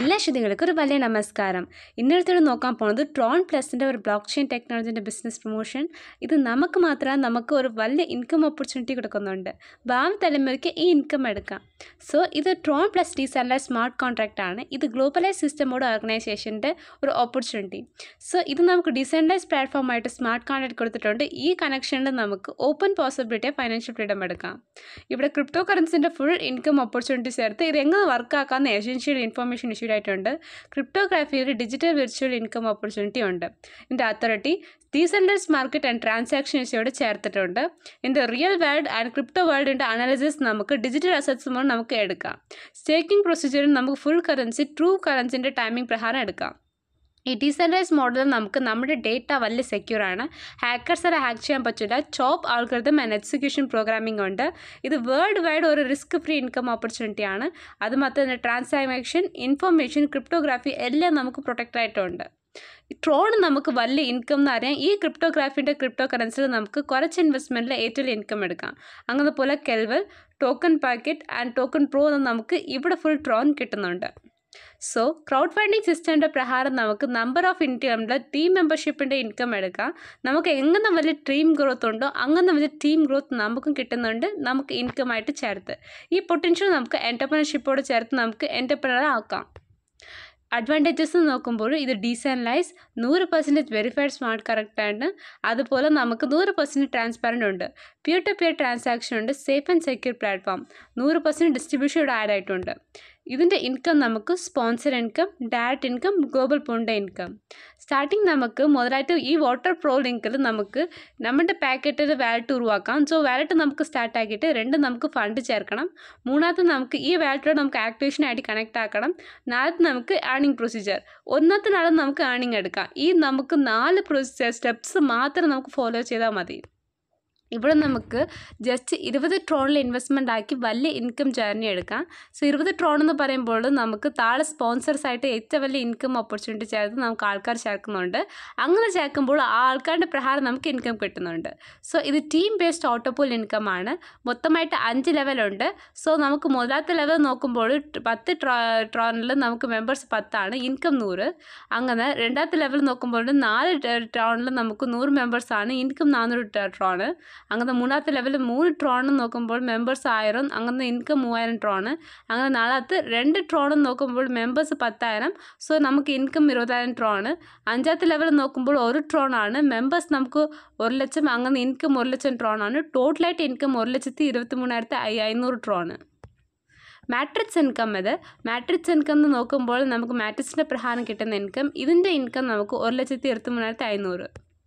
എല്ലാ ശ്രുതികൾക്കും ഒരു വലിയ നമസ്കാരം ഇന്നലത്തോട് നോക്കാൻ പോകുന്നത് ട്രോൺ പ്ലസിൻ്റെ ഒരു ബ്ലോക്ക് ചെയിൻ ടെക്നോളജിൻ്റെ ബിസിനസ് പ്രൊമോഷൻ ഇത് നമുക്ക് മാത്രമല്ല നമുക്ക് ഒരു വലിയ ഇൻകം ഓപ്പർച്യൂണിറ്റി കൊടുക്കുന്നുണ്ട് ഭാവി തലമുറയ്ക്ക് ഈ ഇൻകം എടുക്കാം സോ ഇത് Tron plus decentralise smart contract ആണ് ഇത് ഗ്ലോബലൈസ് സിസ്റ്റമോട് ഓർഗനൈസേഷൻ്റെ ഒരു ഓപ്പർച്യൂണിറ്റി സോ ഇത് നമുക്ക് ഡീസെൻട്രലൈസ് പ്ലാറ്റ്ഫോമായിട്ട് സ്മാർട്ട് കോൺട്രാക്ട് കൊടുത്തിട്ടുണ്ട് ഈ കണക്ഷനിൽ നമുക്ക് ഓപ്പൺ പോസിബിലിറ്റി ഫൈനാൻഷ്യൽ ഫ്രീഡം എടുക്കാം ഇവിടെ ക്രിപ്റ്റോ കറൻസിൻ്റെ ഫുൾ ഇൻകം ഓപ്പർച്യൂണിറ്റി ചേർത്ത് ഇത് എങ്ങനെ വർക്ക് ആക്കാമെന്ന് എസെൻഷ്യൽ ഇൻഫർമേഷൻ ഇഷ്യൂഡ് ആയിട്ടുണ്ട് ക്രിപ്റ്റോഗ്രാഫിയിൽ ഡിജിറ്റൽ വിർച്വൽ ഇൻകം ഓപ്പർച്യൂണിറ്റി ഉണ്ട് ഇതിൻ്റെ authority decentralise market and transaction ഇഷ്യൂടെ ചേർത്തിട്ടുണ്ട് ഇതിൻ്റെ റിയൽ വേൾഡ് ആൻഡ് ക്രിപ്റ്റോ വേൾഡിൻ്റെ അനാലിസിസ് നമുക്ക് ഡിജിറ്റൽ അസറ്റ്സ് മൂലം നമുക്ക് എടുക്കാം സ്റ്റേക്കിംഗ് പ്രൊസീജിയറിൽ നമുക്ക് ഫുൾ കറൻസി ട്രൂ കറൻസിൻ്റെ ടൈമിംഗ് പ്രകാരം എടുക്കാം ഈ ഡീസെൻട്രൈസ് മോഡലിൽ നമുക്ക് നമ്മുടെ ഡേറ്റ വലിയ സെക്യൂർ ആണ് ഹാക്കേഴ്സിനെ ഹാക്ക് ചെയ്യാൻ പറ്റില്ല ചോപ്പ് ആൾക്കാർക്കും ആൻഡ് എക്സിക്യൂഷൻ പ്രോഗ്രാമിംഗ് ഉണ്ട് ഇത് വേൾഡ് വൈഡ് ഒരു റിസ്ക് ഫ്രീ ഇൻകം ഓപ്പർച്യൂണിറ്റി ആണ് അത് മാത്രമല്ല ട്രാൻസാക്ഷൻ ഇൻഫർമേഷൻ ക്രിപ്റ്റോഗ്രാഫി എല്ലാം നമുക്ക് പ്രൊട്ടക്റ്റ് ആയിട്ടുണ്ട് ട്രോൺ നമുക്ക് വലിയ ഇൻകം എന്ന് അറിയാം ഈ ക്രിപ്റ്റോഗ്രാഫിൻ്റെ ക്രിപ്റ്റോ കറൻസിയിൽ നമുക്ക് കുറച്ച് ഇൻവെസ്റ്റ്മെൻറ്റിൽ ഏറ്റവും ഇൻകം എടുക്കാം അങ്ങനെ പോലെ കെൽവൽ token packet and token pro എന്ന് നമുക്ക് ഇവിടെ ഫുൾ ട്രോൺ കിട്ടുന്നുണ്ട് സോ ക്രൗഡ് ഫണ്ടിങ് സിസ്റ്റമിൻ്റെ പ്രകാരം നമുക്ക് നമ്പർ ഓഫ് ഇൻകമിൻ്റെ ടീം മെമ്പർഷിപ്പിൻ്റെ ഇൻകം എടുക്കാം നമുക്ക് എങ്ങനെ വലിയ ടീം ഗ്രോത്ത് ഉണ്ടോ അങ്ങനെ വലിയ ടീം ഗ്രോത്ത് നമുക്കും കിട്ടുന്നുണ്ട് നമുക്ക് ഇൻകമായിട്ട് ചേർത്ത് ഈ പൊട്ടൻഷ്യൽ നമുക്ക് എൻ്റർപ്രണർഷിപ്പോട് ചേർത്ത് നമുക്ക് എൻ്റർപ്രണർ ആക്കാം അഡ്വാൻറ്റേജസ് നോക്കുമ്പോൾ ഇത് ഡീസെൻലൈസ് നൂറ് പെർസെൻറ്റേജ് വെരിഫൈഡ് സ്മാർട്ട് കറക്റ്റാണ് അതുപോലെ നമുക്ക് നൂറ് പെർസെൻറ്റ് ട്രാൻസ്പാരൻ്റ് ഉണ്ട് പിയർ ടു പിയർ ട്രാൻസാക്ഷൻ ഉണ്ട് സേഫ് ആൻഡ് സെക്യൂർ പ്ലാറ്റ്ഫോം നൂറ് പെർസെൻറ്റ് ഡിസ്ട്രിബ്യൂഷൻ ഇവിടെ ആഡ് ആയിട്ടുണ്ട് ഇതിൻ്റെ ഇൻകം നമുക്ക് sponsor income direct income global പോണിൻ്റെ ഇൻകം സ്റ്റാർട്ടിങ് നമുക്ക് മുതലായിട്ട് ഈ വാട്ടർ പ്രോ ലിങ്കിൽ നമുക്ക് നമ്മുടെ പാക്കറ്റിൽ വാലറ്റ് ഉരുവാക്കാം സോ വാലറ്റ് നമുക്ക് സ്റ്റാർട്ട് ആക്കിയിട്ട് രണ്ട് നമുക്ക് ഫണ്ട് ചേർക്കണം മൂന്നാമത്തെ നമുക്ക് ഈ വാലറ്റിലോട് നമുക്ക് ആക്ടിവേഷൻ ആയിട്ട് കണക്ട് ആക്കണം നാളത്തെ നമുക്ക് ഏണിംഗ് പ്രൊസീജിയർ ഒന്നാമത്തെ നാളെ നമുക്ക് ഏണിംഗ് എടുക്കാം ഈ നമുക്ക് നാല് പ്രൊസീജിയർ സ്റ്റെപ്സ് മാത്രം നമുക്ക് ഫോളോ ചെയ്താൽ മതി ഇവിടെ നമുക്ക് ജസ്റ്റ് ഇരുപത് ട്രോണിൽ ഇൻവെസ്റ്റ്മെൻ്റ് ആക്കി വലിയ ഇൻകം ജേർണി എടുക്കാം സോ ഇരുപത് ട്രോൺ എന്ന് പറയുമ്പോൾ നമുക്ക് താഴെ സ്പോൺസേഴ്സ് ആയിട്ട് ഏറ്റവും വലിയ ഇൻകം ഓപ്പർച്യൂണിറ്റി ചേർത്ത് നമുക്ക് ആൾക്കാർ ചേർക്കുന്നുണ്ട് അങ്ങനെ ചേർക്കുമ്പോൾ ആ ആൾക്കാരുടെ പ്രകാരം നമുക്ക് ഇൻകം കിട്ടുന്നുണ്ട് സോ ഇത് ടീം ബേസ്ഡ് ഓട്ടോപോൾ ഇൻകം ആണ് മൊത്തമായിട്ട് അഞ്ച് ലെവലുണ്ട് സോ നമുക്ക് മുതലാത്ത ലെവൽ നോക്കുമ്പോൾ പത്ത് ട്രോ ട്രോണിൽ നമുക്ക് മെമ്പേഴ്സ് പത്താണ് ഇൻകം നൂറ് അങ്ങനെ രണ്ടാമത്തെ ലെവൽ നോക്കുമ്പോൾ നാല് ട്രോണിൽ നമുക്ക് നൂറ് മെമ്പേഴ്സാണ് ഇൻകം നാനൂറ് ട്രോണ് അങ്ങനെ മൂന്നാമത്തെ ലെവലിൽ മൂന്ന് ട്രോൺ നോക്കുമ്പോൾ മെമ്പേഴ്സ് ആയിരം അങ്ങനെ ഇൻകം മൂവായിരം ട്രോണ് അങ്ങനെ നാലാമത്തെ രണ്ട് ട്രോൺ നോക്കുമ്പോൾ മെമ്പേഴ്സ് പത്തായിരം സോ നമുക്ക് ഇൻകം ഇരുപതായിരം ട്രോണ് അഞ്ചാമത്തെ ലെവൽ നോക്കുമ്പോൾ ഒരു ട്രോൺ ആണ് മെമ്പേഴ്സ് നമുക്ക് ഒരു ലക്ഷം അങ്ങനെ ഇൻകം ഒരു ലക്ഷം ട്രോൺ ആണ് ടോട്ടലായിട്ട് ഇൻകം ഒരു ലക്ഷത്തി ഇരുപത്തി മൂന്നായിരത്തി അഞ്ഞൂറ് ട്രോണ് മാട്രിക്സ് ഇൻകം ഇത് മാട്രിക്സ് ഇൻകം എന്ന് നോക്കുമ്പോൾ നമുക്ക് മാട്രിക്സിൻ്റെ പ്രകാരം കിട്ടുന്ന ഇൻകം ഇതിൻ്റെ ഇൻകം നമുക്ക് ഒരു ലക്ഷത്തി ഇരുപത്തി മൂന്നായിരത്തി അഞ്ഞൂറ്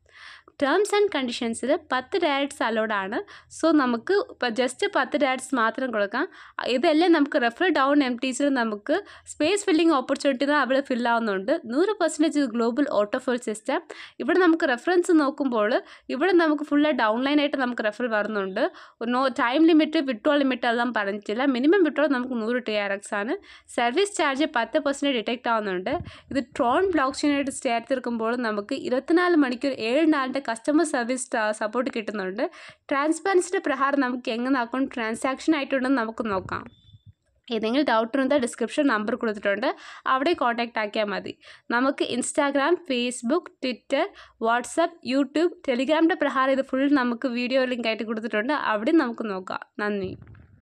ടേംസ് ആൻഡ് കണ്ടീഷൻസിൽ പത്ത് ഡയറക്ട്സ് അലൗഡാണ് സോ നമുക്ക് ഇപ്പോൾ ജസ്റ്റ് പത്ത് ഡയറക്ട്സ് മാത്രം കൊടുക്കാം ഇതെല്ലാം നമുക്ക് റെഫർ ഡൗൺ എം ടീസിൽ നമുക്ക് സ്പേസ് ഫില്ലിംഗ് ഓപ്പർച്യൂണിറ്റി അവിടെ ഫിൽ ആവുന്നുണ്ട് നൂറ് പെർസെൻറ്റേജ് ഗ്ലോബൽ ഓട്ടോഫോൾ സിസ്റ്റം ഇവിടെ നമുക്ക് റെഫറൻസ് നോക്കുമ്പോൾ ഇവിടെ നമുക്ക് ഫുള്ള് ഡൗൺലൈൻ ആയിട്ട് നമുക്ക് റെഫർ വരുന്നുണ്ട് no time limit withdrawal limit എല്ലാം പറഞ്ഞിട്ടില്ല മിനിമം വിഡ്രോൾ നമുക്ക് നൂറ് ടി ആർ എക്സ് ആണ് സർവീസ് ചാർജ് പത്ത് പെർസെൻറ്റ് ഡിറ്റക്റ്റ് ആവുന്നുണ്ട് ഇത് ട്രോൺ ബ്ലോക്ക് ചെയിനായിട്ട് ചേർത്തിരിക്കുമ്പോൾ നമുക്ക് ഇരുപത്തിനാല് മണിക്കൂർ ഏഴ് നാലിൻ്റെ കസ്റ്റമർ സർവീസ് സപ്പോർട്ട് കിട്ടുന്നുണ്ട് ട്രാൻസ്പെറൻസിൻ്റെ പ്രകാരം നമുക്ക് എങ്ങനെ അക്കൗണ്ട് ട്രാൻസാക്ഷൻ ആയിട്ടുണ്ടെന്ന് നമുക്ക് നോക്കാം ഏതെങ്കിലും ഡൗട്ട് ഉണ്ടെങ്കിൽ ഡിസ്ക്രിപ്ഷൻ നമ്പർ കൊടുത്തിട്ടുണ്ട് അവിടെ കോൺടാക്റ്റ് ആക്കിയാൽ മതി നമുക്ക് Instagram Facebook Twitter WhatsApp YouTube ടെലിഗ്രാമിൻ്റെ പ്രകാരം ഇത് ഫുൾ നമുക്ക് വീഡിയോ ലിങ്ക് ആയിട്ട് കൊടുത്തിട്ടുണ്ട് അവിടെ നമുക്ക് നോക്കാം നന്ദി